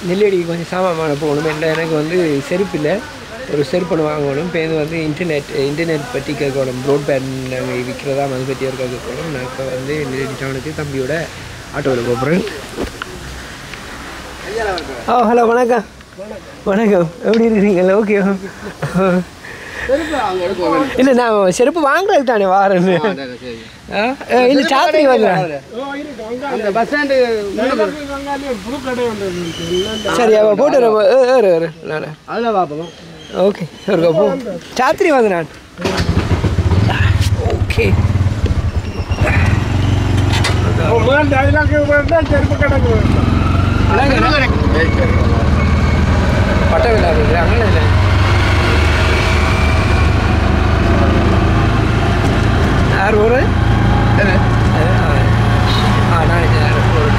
நெல்லடிக்கு கொஞ்சம் சாமான் போகணும் இல்லை எனக்கு வந்து செருப்பு இல்லை ஒரு செருப்பணு வாங்கணும் இப்போ இது வந்து இன்டர்நெட் இன்டர்நெட் பற்றி கேட்கணும் ப்ராட்பேண்ட் நாங்கள் விற்கிறதா அதை பற்றி ஒரு கேட்கணும் நான் இப்போ வந்து நெல்லடி டவுனுக்கு தம்பியோட ஆட்டோவில் போகிறேன் ஓ ஹலோ வணக்கம் வணக்கம் எப்படி இருக்கிறீங்களா ஓகே இல்லை நான் செருப்பு வாங்குறதுக்கு தானே வாரேன்னு ஆ இல்லை சாத்திரி வந்துடுறேன் அந்த பஸ் ஸ்டாண்டு சரி அவ போட்டு வரேன். ஏ, ஏறு ஏறு நான் அதில் பார்ப்போம் ஓகே ஒரு போ சாத்திரி வந்து நான் ஓகே பட்டம் இல்லாத அங்கே இல்லை யார் ஒரு ஆ நான் இது யார் ஒரு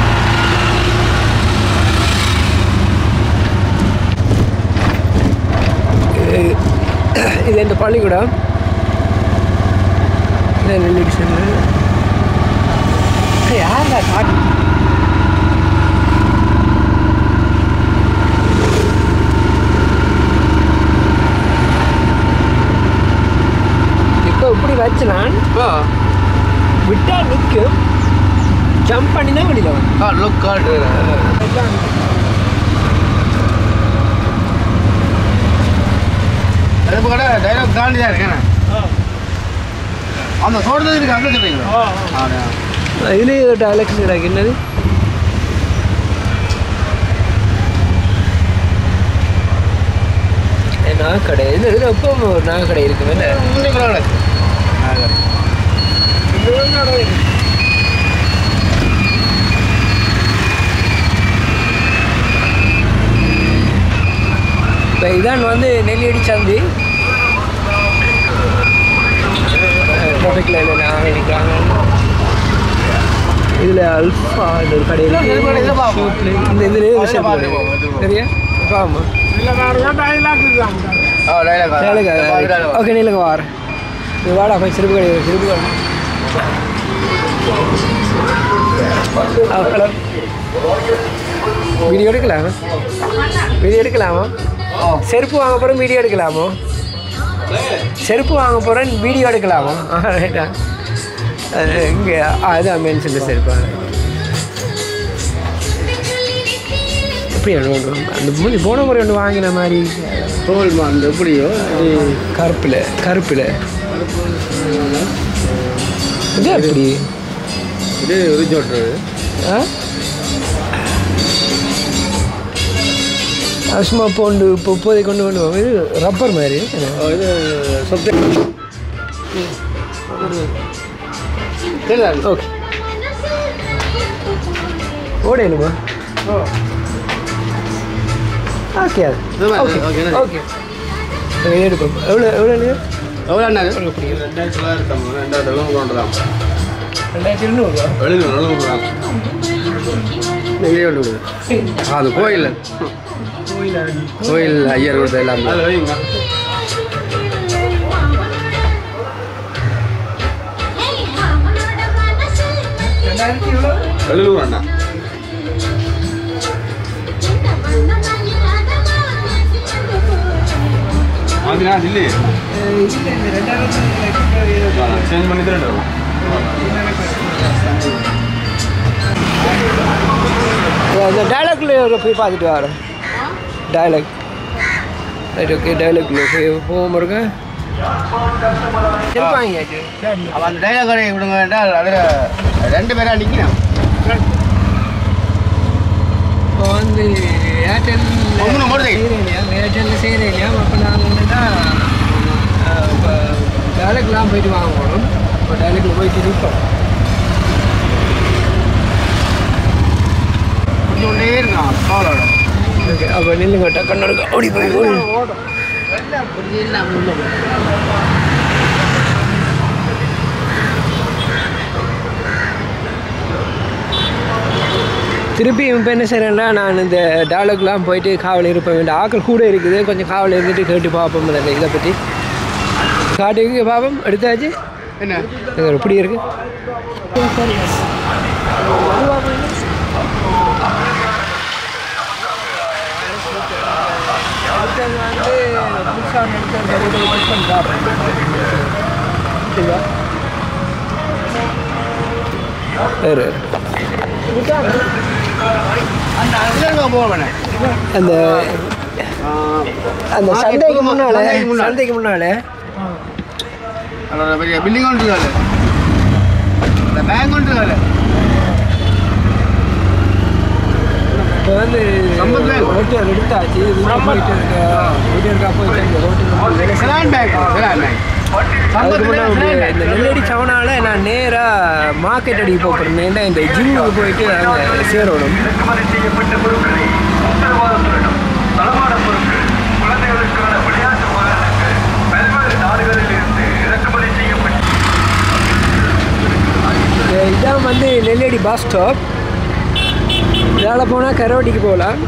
இது- இது இந்த பள்ளிக்கூடம் இது நெல்லிக்கு சென்று யாரா காட்டு இப்போ இப்படி வச்சு நான் விட்டா நிற்கும் ஜம்ப் பண்ணி தான் வெளியில் வரும் லுக் கார்டு அது கூட டைலாக் தாண்டி தான் இருக்கேன் அந்த சொல்றது இருக்கு அங்கே சொல்றீங்களா இதுலேயே ஒரு டைலாக்ஸ் கிடக்கு என்னது ஏ, நகைக்கடை இது இதில் எப்போ ஒரு நகைக்கடை இருக்குமே இல்லை இப்போ இதான் வந்து நெல்லியடி சந்தி டிராஃபிக் லைனில் நிற்கிறாங்க இதில் அல்ஃபா இந்த ஒரு கடை இருக்கு. இதுல இதுல பாப்போம். ஷூட்ல இந்த இதுலேயே விஷயம் சரியா இப்போ ஆமாம் ஓகே நீலங்க வாரேன் நீ வாடா போய் சிறுப்பு கடை சிறுப்பு கடை ஹலோ வீடியோ எடுக்கலாமா வீடியோ எடுக்கலாமா செருப்பு வாங்க போகிறோம் வீடியோ எடுக்கலாமோ செருப்பு வாங்க போகிறேன் வீடியோ எடுக்கலாமா ஆ ரைட்டா இங்கே அதுதான் மென்ஷன் செருப்பு எப்படி ஒன்று அந்த முந்தி போன முறை ஒன்று வாங்கின மாதிரி தோல் அந்த எப்படியோ கருப்பில் கருப்பில் இது எப்படி இது ரிஜோட்டு ஆ அது சும்மா போண்டு இப்போ இப்போதை கொண்டு கொண்டு போவோம் இது ரப்பர் மாதிரி இது சொத்து தெரியல ஓகே ஓடையணுமா ஓகே அது இது மாதிரி, ஓகே ஓகே, என்ன? ஓகே நாங்கள் எடுப்போம் எவ்வளோ எவ்வளோ எவ்வளோ என்ன ரெண்டாயிரத்தி ரெண்டாயிரத்தி இருநூறுவா நீங்களே கொண்டு விடுங்க அது கோயில் கோயில் ஐயர் கொடுத்த எல்லாமே ரெண்டாயிரத்தி எவ்வளோ எழுநூறு அண்ணா மாதிரினா இல்லையே இல்லை இந்த ரெண்டாயிரத்தி சேஞ்ச் பண்ணி தான் அந்த டைலாக்ல போய் பார்த்துட்டு வரேன் டைலாக் ரைட் ஓகே டைலாக்ல போய் போவோம் இருக்க சரி வாங்கியாச்சு அப்போ அந்த டைலாக் கடையை விடுங்க என்றால் அதில் ரெண்டு பேரா நிற்கிறேன் இப்போ வந்து ஏர்டெல் ஒண்ணுல போடுதே. இல்லையா ஏர்டெல்லில் செய்கிறேன் இல்லையா அப்போ நாங்கள் வந்துட்டா இப்போ டைலாக்லாம் போயிட்டு வாங்க போகணும் இப்போ டைலாக்ல போயிட்டு நிற்போம் கொண்டே இருக்கான் கவலோட ஓகே அப்போ நில்லுங்க டக்குன்னு எடுக்க அப்படி போய் போய் திருப்பி இப்போ என்ன செய்கிறேன்னா நான் இந்த டாலக்லாம் போயிட்டு காவல் இருப்பேன் வேண்டாம் ஆக்கள் கூட இருக்குது கொஞ்சம் காவல் இருந்துட்டு கேட்டு பார்ப்போம் இந்த இதை பற்றி காட்டுக்கு பார்ப்போம் எடுத்தாச்சு என்ன இது எப்படி இருக்கு அடுத்தது வந்து புதுசாக எடுத்த ரோட்டை டெஸ்ட் பண்ணி பார்ப்போம் சரியா வேறு அந்த அதுல போவேன் அந்த அந்த ஆ, சந்தைக்கு எப்போதும் முன்னால சந்தைக்கு முன்னால. சந்தைக்கு முன்னால அந்த பெரிய பில்டிங் ஒன்று வேலை அந்த பேங்க் ஒன்று வேலை இப்போ வந்து சம்பத் பேங்க். ரோட்டில் எடுத்தாச்சு வீட்டில் போயிட்டு இருக்க வீட்டில் இருக்கா போயிட்டு அந்த ரோட்டில் செலான் பேங்க் செலான் பேங்க் அதுக்கு முன்னாடி சம்பத்தில் அப்படியே இந்த நெல்லடி சவனால நான் நேராக மார்க்கெட் அடி போகிறேன் ஏன்னா இந்த ஜிம்முக்கு போயிட்டு அங்கே சேரணும் இறக்குமதி செய்யப்பட்ட பொருட்களை உத்தரவாதத்துடனும் தளவாட பொருட்கள் குழந்தைகளுக்கான விளையாட்டு உபகரணங்கள் பல்வேறு நாடுகளில் இருந்து இறக்குமதி செய்யப்பட்ட இந்த இதான் வந்து நெல்லடி பஸ் ஸ்டாப் இதால் போனால் கரவட்டிக்கு போகலாம்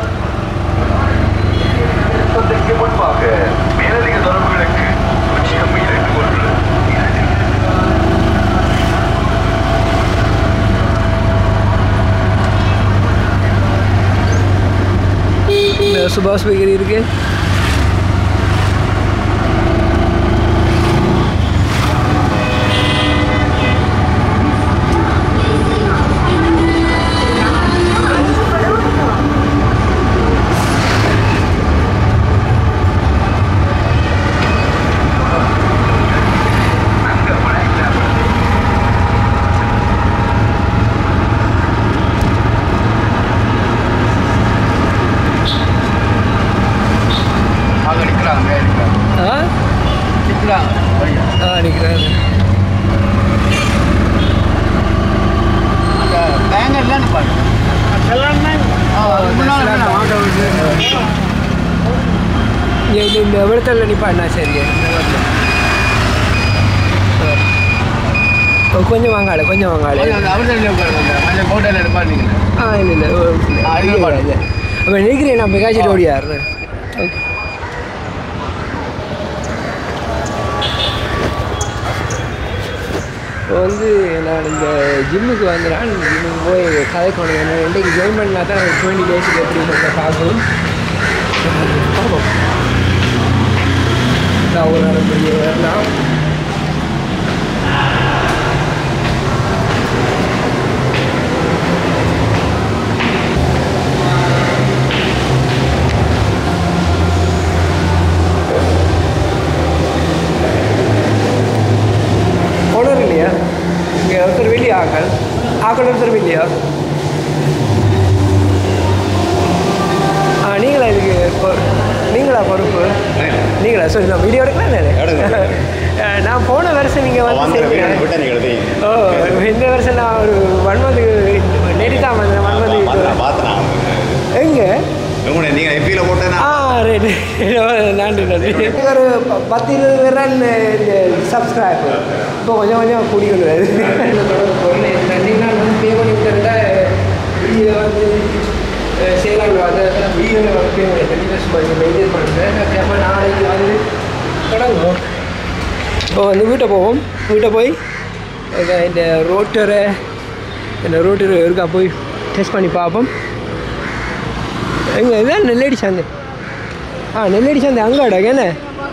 சந்தைக்கு முன்பாக மேலதிக தொடர்புகளுக்கு பூஜ்ஜியம் இரண்டு ஒன்று இந்த சுபாஷ் பேக்கரி இருக்கு அங்கே நிற்கிறாங்க மேலே நிற்கிறாங்க ஆ நிற்கிறாங்க வழியா ஆ நிற்கிறேன் அந்த பேங்கர்லாம் நிற்பாங்க முன்னால் இங்கே இந்த இந்த விடத்தில் நிற்பாண்ணா சரி இந்த இடத்துல. ஆ. கொஞ்சம் வாங்கால கொஞ்சம் வாங்கால அந்த அவசரம் உட்காருங்க அந்த ஹோட்டலில் நிற்பாருங்க ஆ இல்லை இல்லை ஆ, இதுல பாருங்க. அப்போ நினைக்கிறேன் நான் காய்ச்சிட்டு ஓடியாரு ஓகே இப்போ வந்து நான் இந்த ஜிம்முக்கு வந்துடுறேன் ஜிம்முக்கு போய் கதை கொண்டு வரேன் இன்றைக்கு ஜாயின் பண்ணா தான் டுவெண்ட்டி டேஸுக்கு எப்படி சொல்ல பார்க்கணும் பார்ப்போம் நான் ஒரு நாள் பெரிய வரலாம் ஓனர் இல்லையா இங்கே ஒருத்தர் வெளியே ஆக்கள் ஆக்கள் ஒருத்தர் இல்லையா ஆ நீங்களா இதுக்கு பொ- நீங்களா பொறுப்பு நீங்களா சரி நான் வீடியோ எடுக்கலாம் நான் நான் போன வருஷம் நீங்கள் வந்து செஞ்சீங்க. ஓ இந்த வருஷம் நான் ஒரு ஒன் மந்த்துக்கு நேற்று தான் வந்தேன் ஒன் மந்த்துக்கு எங்கே நீங்க எப்பியில போட்டேன்னா ஆ ரைட் நன்றி நன்றி ஒரு ப- பத்து இருபது பேர் தான் இந்த இந்த சப்ஸ்கிரைப் இப்போ கொஞ்சம் கொஞ்சம் கூடி வருவாரு நன்றினா வந்து பே பண்ணி விட்டுருந்தா வீடியோ வந்து செய்யலாம் அதை வீடியோவில் வந்து பே பண்ணி தண்ணி சும்மா மெயின்டைன் பண்ணுறேன் அப்புறமா நாளைக்கு வந்து தொடங்குவோம் இப்போ வந்து வீட்டை போவோம் வீட்டை போய் இத இந்த ரோட்டரை இந்த ரோட்டரை இருக்கா போய் டெஸ்ட் பண்ணி பார்ப்போம் எங்க இதான் நெல்லடி சந்தை ஆ நெல்லடி சந்தை அங்காடா என்ன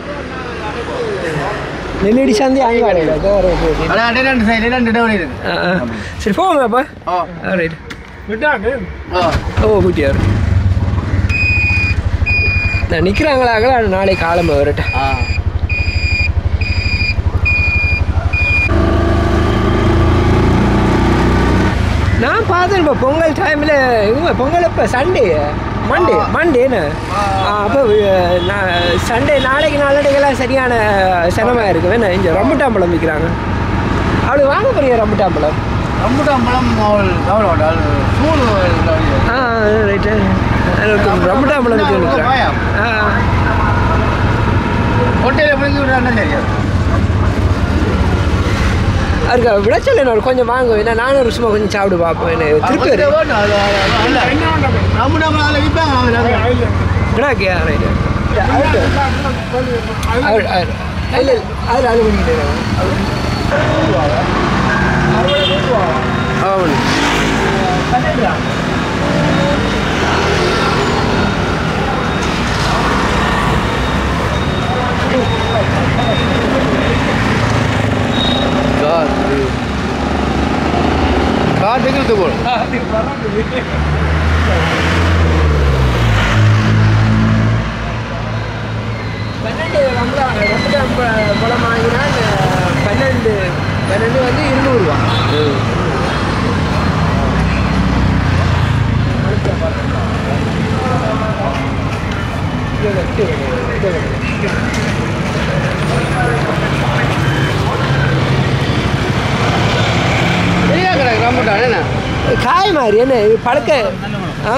நெல்லடி சந்தை அங்காடா அதான் ரெண்டு சைடு ரெண்டு டவுன் இருக்கு ஆ ஆ சரி போவோம் அப்போ ஓ ஆ ரைட் ஓ ஓ குட்டியார் நான் நிற்கிறாங்களாக நாளைக்கு காலம்பு வரட்டேன் ஆ நான் பார்த்தேன் இப்போ பொங்கல் டைமில் இவங்க பொங்கல் இப்போ சண்டே மண்டே மண்டேன்னு அப்போ நான் சண்டே நாளைக்கு நாளடைக்கெல்லாம் சரியான சிரமமாக இருக்கு வேணா இங்கே ரம்புட்டாம்பழம் விற்கிறாங்க அவளுக்கு வாங்க போறிய ரம்புட்டாம்பழம் ரம்புட்டான் பழம் அவள் கவலை அது சூடு ஆ ரைட்டு ரம்புட்டாம்பழம் விற்க விற்கிறாங்க ஆ ஹோட்டலில் பிடிச்சி விடுறாங்க தெரியாது அதுக்கு விளைச்சல் என்ன கொஞ்சம் வாங்க ஏன்னா நானும் ஒரு சும்மா கொஞ்சம் சாப்பிட்டு பார்ப்போம் என்ன திருப்பி வரும். ரம்புட்டான் பழம் அதில் விற்பாங்க கிடாக்கியா ரைட்டு இல்லை அதில் அது பண்ணிக்கிட்டேன் ஆமாம் பன்னெண்டு கம்பளம் ரத்தம் பழம் வாங்கினால் பன்னெண்டு பன்னெண்டு வந்து இருநூறுவா வெளியே கிடக்கு ரம்புட்டான் என்ன காய் மாதிரி என்ன இது பழக்க ஆ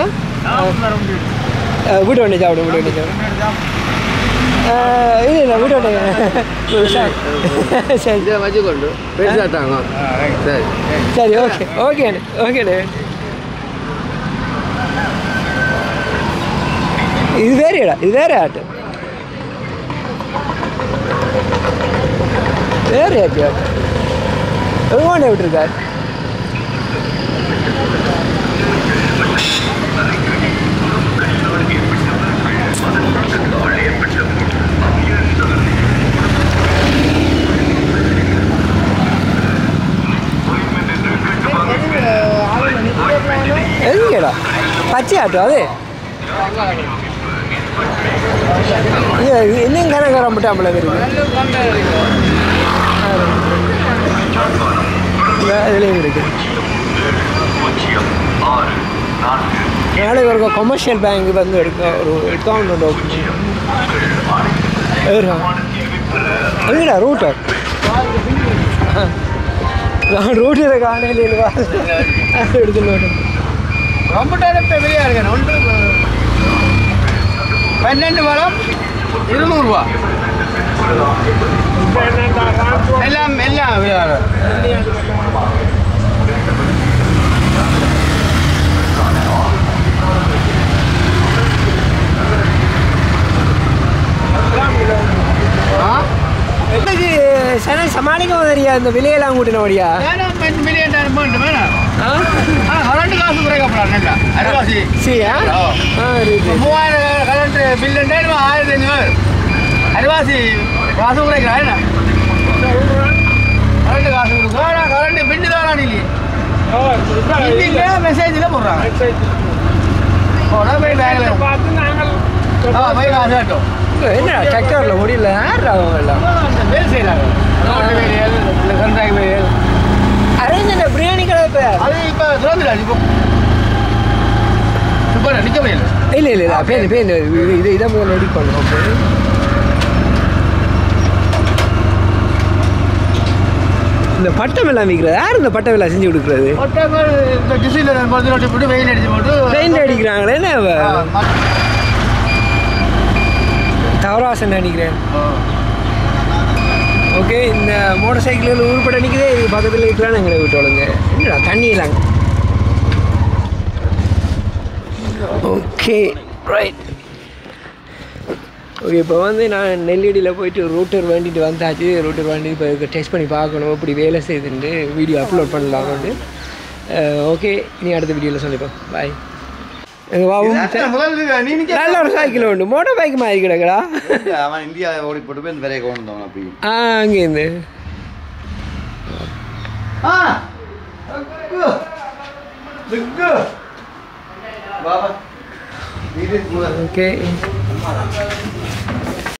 அஹ் வீட்டு ஒன்று சாப்பிடும் வீட்டு ஒன்று சாப்பிடும் இல்லை இல்லை வீட்டு ஒன்று சரி இதை வச்சுக்கொண்டு பெருசாட்டாங்க சரி சரி ஓகே ஓகேண்ணே ஓகேண்ணே இது வேறேடா இது வேற ஆட்டு வேற ஆட்டு எங்கே விட்டுருக்காரு எங்கேடா பச்சை ஆட்டோ அது இது இன்னும் கணக்கு வர மாட்டாம்பள இருக்கு இதுலேயும் இருக்கு நான் ரோட்டில் காணையில் எடுத்துன்னு ரம்புட்டான் இப்போ வெளியே இருக்கேன் ஒன்று பன்னெண்டு பழம் இருநூறுவா எல்லாம் எல்லாம் விளையாடு ஆ எனக்கு சன சமாளிக்க தெரியா இந்த விலையெல்லாம் கூட்டினபடியா வேணாம் பத்து மில்லியன் டன் போட்டு வேணாம் ஆ கரண்ட் காசு குறைக்கப்படாது நல்லா அரைவாசி சரியா ஓ. ஆ இருக்கு மூவாயிரம் கரண்ட் பில்லு ஆயிரத்தி ஐநூறு அரைவாசி காசு குறைக்கிறா என்ன கரண்ட் காசு கொடுக்கும் கரண்ட் பில்லு தானா இல்லையே இல்லைங்க மெசேஜில் போடுறாங்க போனா போய் பேங்கில் ஆ போய் காசு கட்டும் என்ன டிராக்டரில் முடியல யார் அவங்க எல்லாம் அந்த வேலை செய்கிறாங்க ரோட்டு வேலைகள் இல்லை கண்டாக்ட் வேலைகள் அரேஞ்ச் இந்த பிரியாணி கடை இப்போ அது இப்போ திறந்துடாது இப்போ இப்போ நிற்க முடியல இல்லை இல்லை இல்லை பேர் பேர் இது இதை முதல்ல எடிட் பண்ணுறோம் இந்த பட்டம் எல்லாம் விற்கிறது யார் இந்த பட்டம் எல்லாம் செஞ்சு கொடுக்குறது ஒட்டங்கள் இந்த டிசைனில் பத்து ரொட்டி போட்டு வெயில் அடிச்சு போட்டு பெயிண்ட் அடிக்கிறாங்களே என்ன அவ? ஆ, ம- தவறாசன் நினைக்கிறேன் ஓகே இந்த மோட்டார் சைக்கிளில் உருப்பட நிற்குதே இது பக்கத்தில் இருக்கிறான்னு எங்களை விட்டோளுங்க என்னடா தண்ணி இல்லாங்க ஓகே ரைட் ஓகே இப்போ வந்து நான் நெல்லடியில் போயிட்டு ரூட்டர் வேண்டிட்டு வந்தாச்சு ரூட்டர் வேண்டி இப்போ டெஸ்ட் பண்ணி பார்க்கணும் இப்படி வேலை செய்துட்டு வீடியோ அப்லோட் பண்ணலாம்னு ஓகே நீ அடுத்த வீடியோவில் சொல்லிப்போம் பாய் எங்கள் பாபு முதல்ல இருக்க, நீ நிக்க நல்ல ஒரு சைக்கிள் உண்டு மோட்டார் பைக் மாதிரி கிடக்குடா அவன் இந்தியா ஓடி போட்டு போய் இந்த வேலையை கொண்டு வந்தவன் அப்படி ஆ அங்கேருந்து ஆ அக்கு. திக்கு. பாபா இது முதல்ல ஓகே